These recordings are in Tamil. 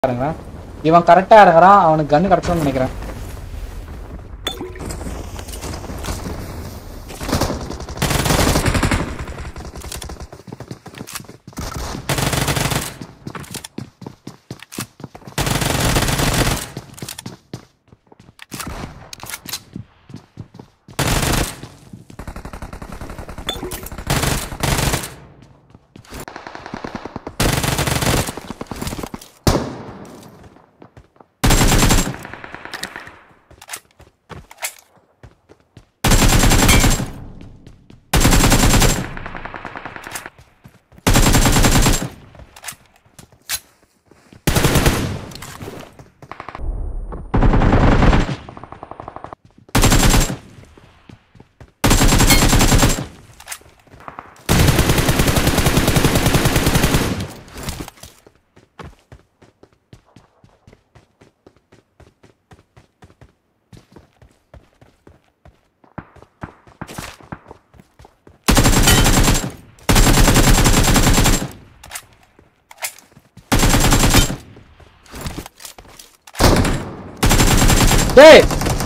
இறங்குறேன் இவன் கரெக்டா இறங்குறான் அவனுக்கு கன்னு கிடைச்சோன்னு நினைக்கிறேன் டேய்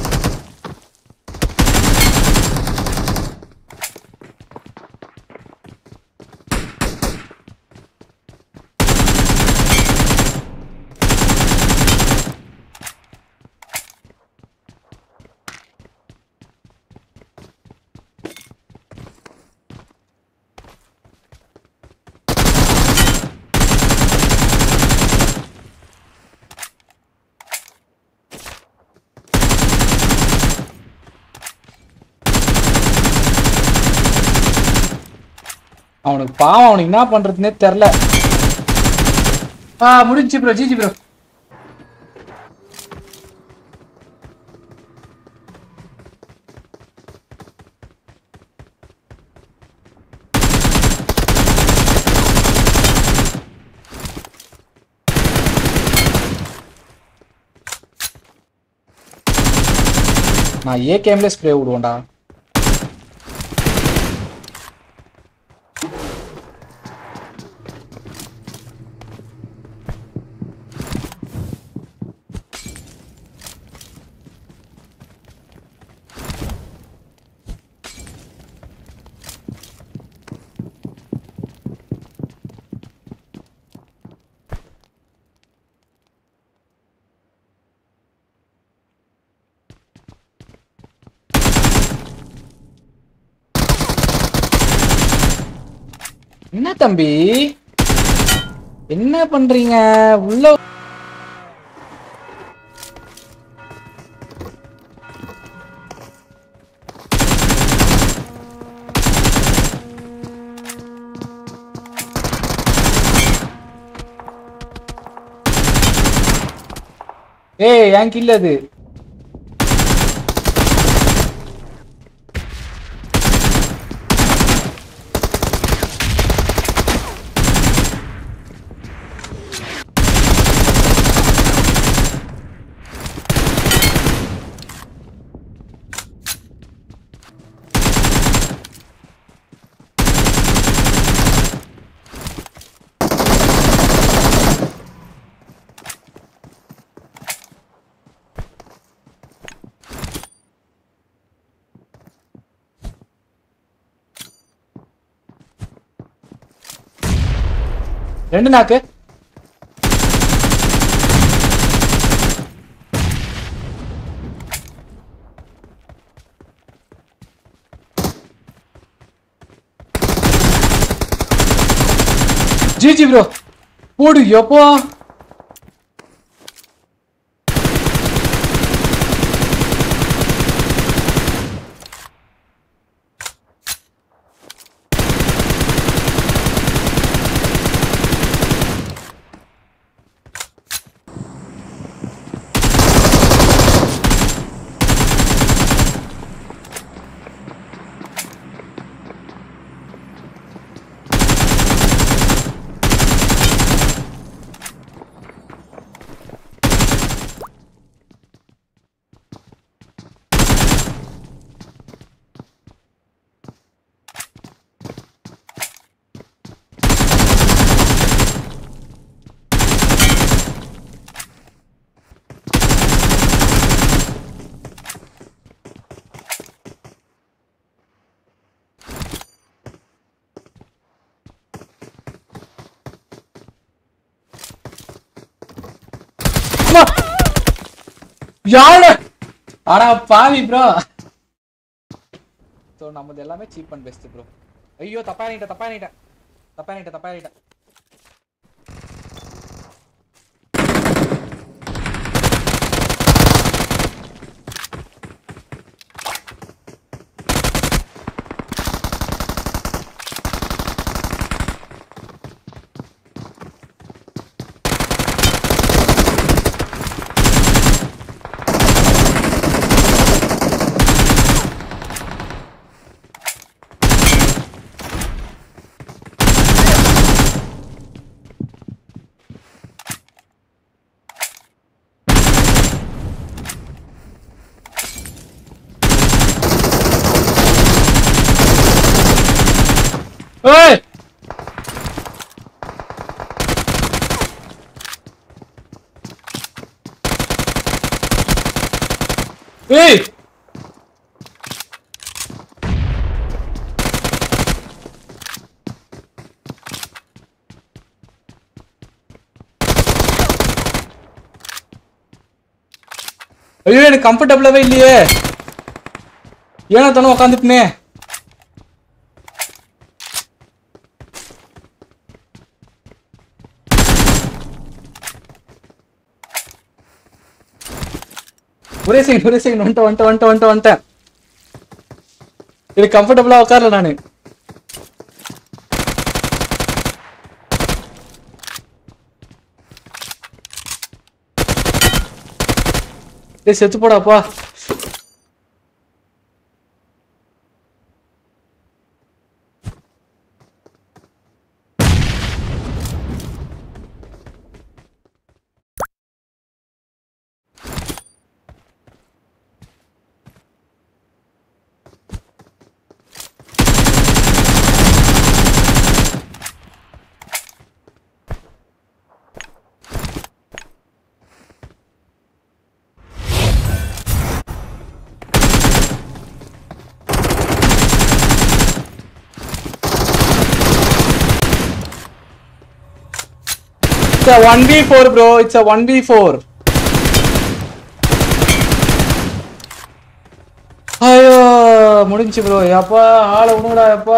அவனுக்கு பாவம் அவனுக்கு என்ன பண்றதுன்னே தெரில ஆ முடிஞ்சு ப்ரோ ஜிஜி ப்ரோ நான் ஏ கேம்ல ஸ்ப்ரே விடுவேன்டா என்ன தம்பி என்ன பண்றீங்க உள்ள ஏய் ஏன் கில்ல அது ரெண்டு நாக்கு ஜிஜி ப்ரோ போடு எப்போ அம்மா யாரு ஆனா பாவி ப்ரோ ஸோ நம்மது எல்லாமே சீப் அண்ட் பெஸ்ட் ப்ரோ ஐயோ தப்பா நிட்டேன் தப்பா நிட்டேன் தப்பா நிட்டேன் தப்பா நிட்டேன் ஏய் ஏய் ஐயோ எனக்கு கம்ஃபர்டபுளாவே இல்லையே ஏன்னா தானே உக்காந்துட்டுனே ஒரே செகண்ட் ஒரே செகண்ட் வந்துட்டேன் வந்துட்டேன் வந்துட்டேன் வந்துட்டேன் வந்துட்டேன் இது கம்ஃபர்டபுளா உட்காரல நானு டேய் செத்து போடாப்பா It's a 1v4 bro. It's a 1v4. ஐயோ முடிஞ்சு ப்ரோ எப்பா ஆளை விடுங்கடா எப்பா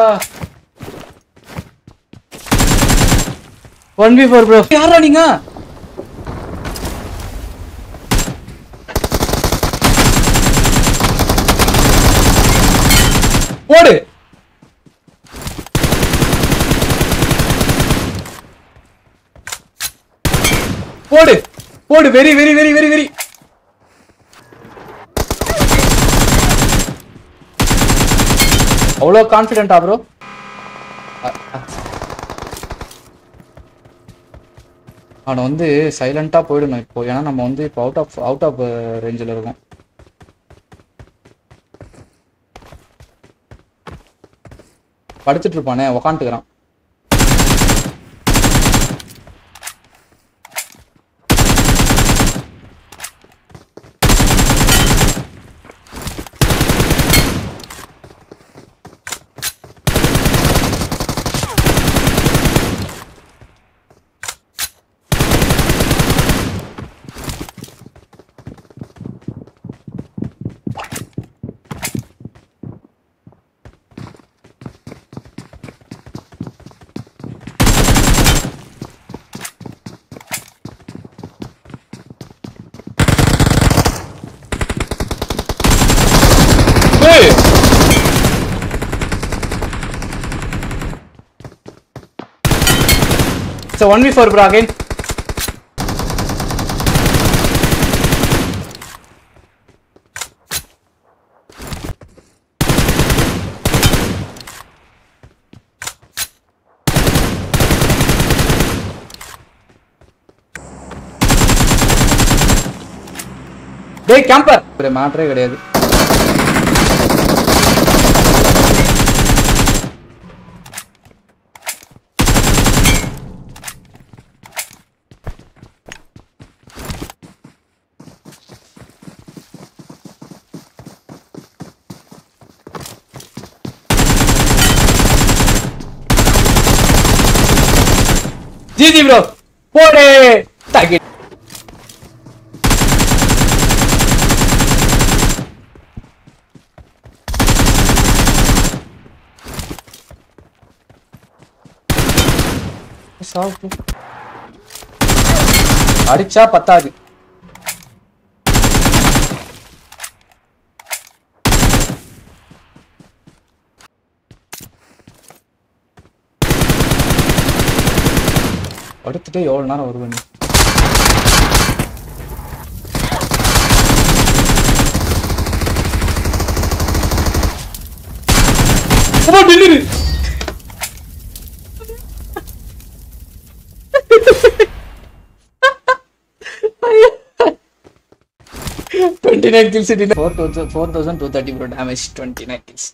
ஒன் பி ஃபோர் ப்ரோ யாரா நீங்க ஓடு போடு போடு very very very very very அவ்வளோ கான்ஃபிடென்ட்டா ப்ரோ அவனை வந்து சைலண்டா போயிடணும் இப்போ ஏன்னா நம்ம வந்து இப்போ அவுட் ஆஃப் அவுட் ஆஃப் ரேஞ்சில் இருக்கோம் படுத்துட்டு இருப்பானே உக்காந்துக்கிறான் Hey! It's a 1v4 bro again. டேய் கேம்பர் ஒரு மேட்டரே கிடையாது ஜிஜி ப்ரோ போடு டார்கெட் சாவு போ. அடிச்சா பத்தாது படுத்துட்டு எவ்வளவு நேரம் வருவேன் நீ? அப்பா, நில்லுரு. Twenty nine kills four thousand four thousand two thirty bro damage twenty nine kills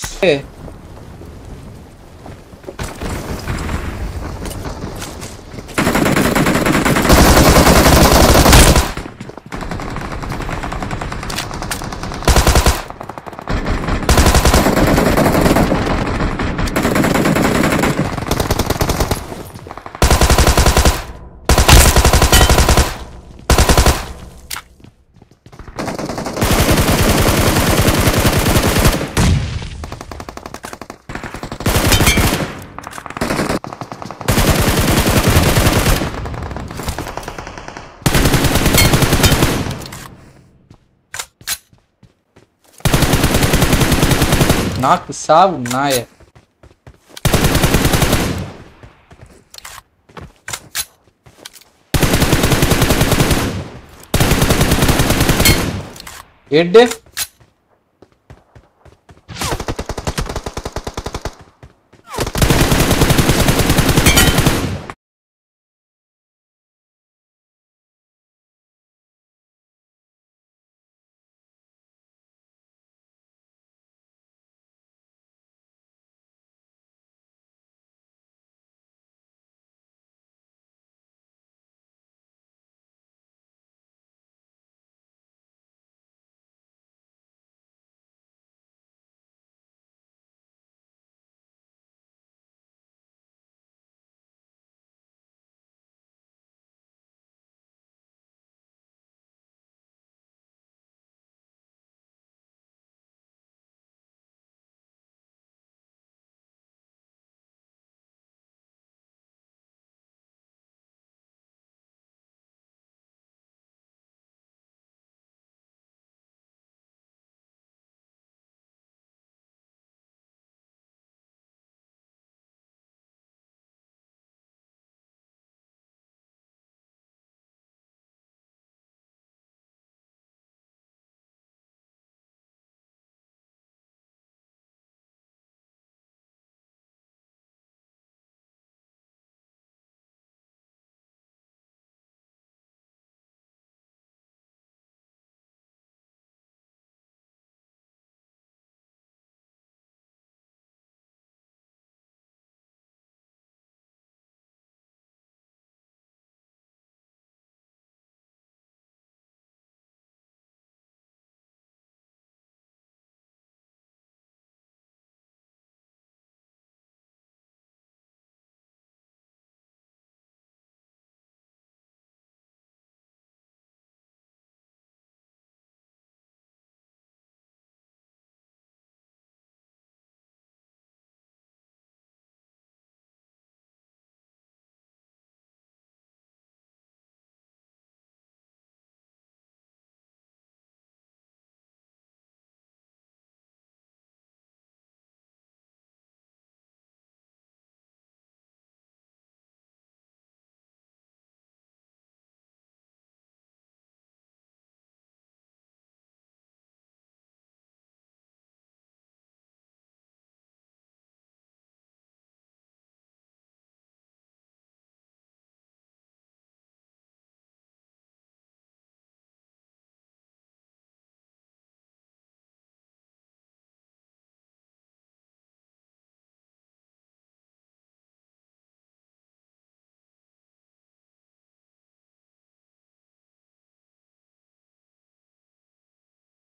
நாக்கு சாவு நாய எட்டு